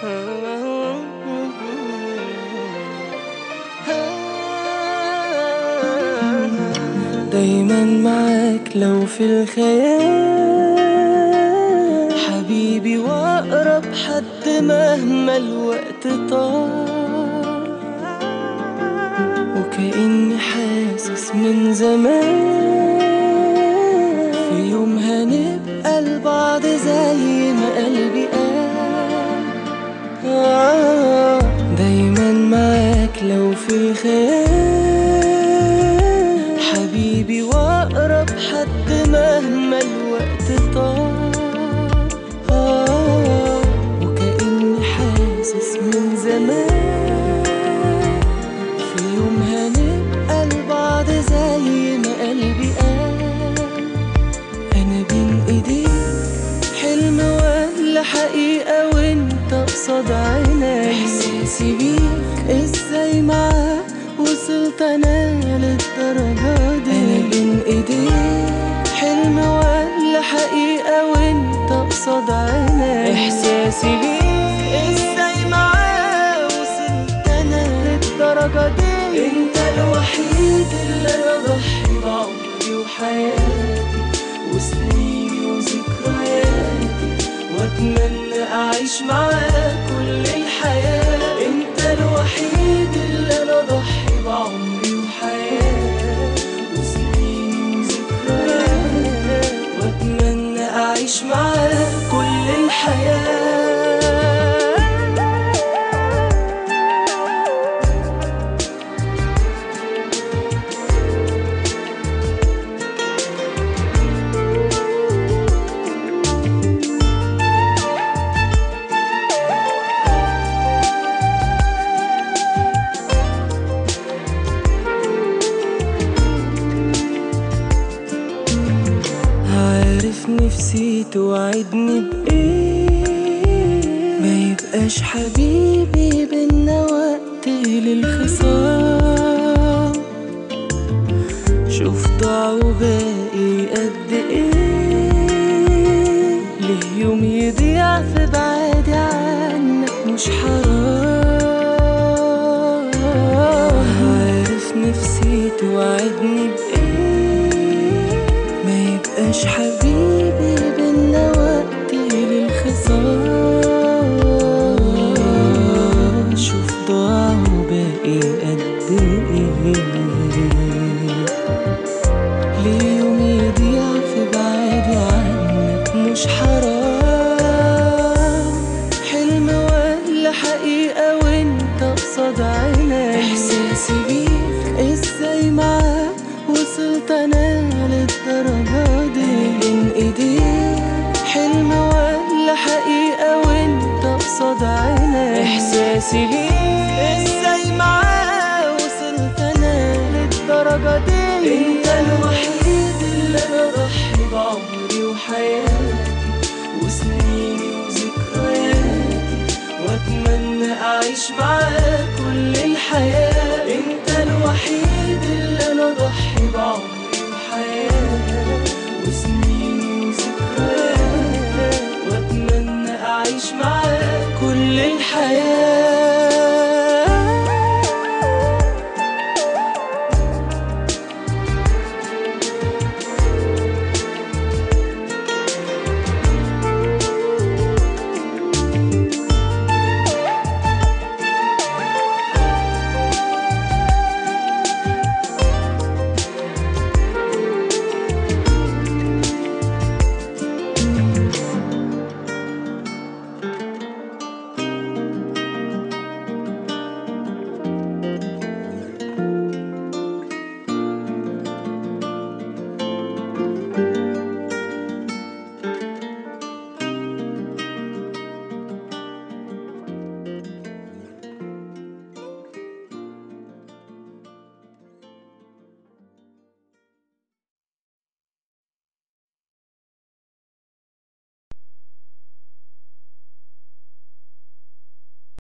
دايما معاك لو في الخيال حبيبي واقرب حد مهما الوقت طال وكأني حاسس من زمان في يوم هنبقى لبعض زي ما قلبي قال آه، دايما معاك لو في الخيال حبيبي واقرب حد مهما الوقت طال آه، وكأني حاسس من زمان في يوم هنبقى لبعض زي ما قلبي قال انا بين ايديك حلم ولا حقيقة وانت قصاد عيني احساسي بيك ازاي معاك وصلت انا للدرجة دي انا بين ايديك حلم ولا حقيقة وانت قصاد عيني احساسي بيك ازاي معاك وصلت انا للدرجة دي انت الوحيد اللي انا ضحي بعمري وحياتي وسنيني وذكرياتي واتمنى اعيش معاك كل الحياة انت الوحيد اللي انا ضحي بعمري وحياتي وسنيني وذكرياتي واتمنى اعيش معاك كل الحياة عارف نفسي توعدني بإيه ما يبقاش حبيبي بينا وقت للخصام شوف ضاع وباقي قد ايه ليه يوم يضيع في بعادي عنك مش حرام عارف نفسي توعدني بإيه ما يبقاش حبيبي بينا وقت للخصام شوف ضاع وباقي قد ايه ليه يوم يضيع في بعادي عنك مش حرام حلم ولا حقيقة وانت قصاد عيني احساسي بيك ازاي معاك وصلت انا للدرجة دي بين ايديك حلم ولا حقيقة وانت قصاد عيني احساسي بيك ازاي معاك وصلت انا للدرجة دي انت الوحيد اللي انا ضحي بعمري وحياتي وسنيني وذكرياتي واتمنى اعيش معاك كل الحياة انت الوحيد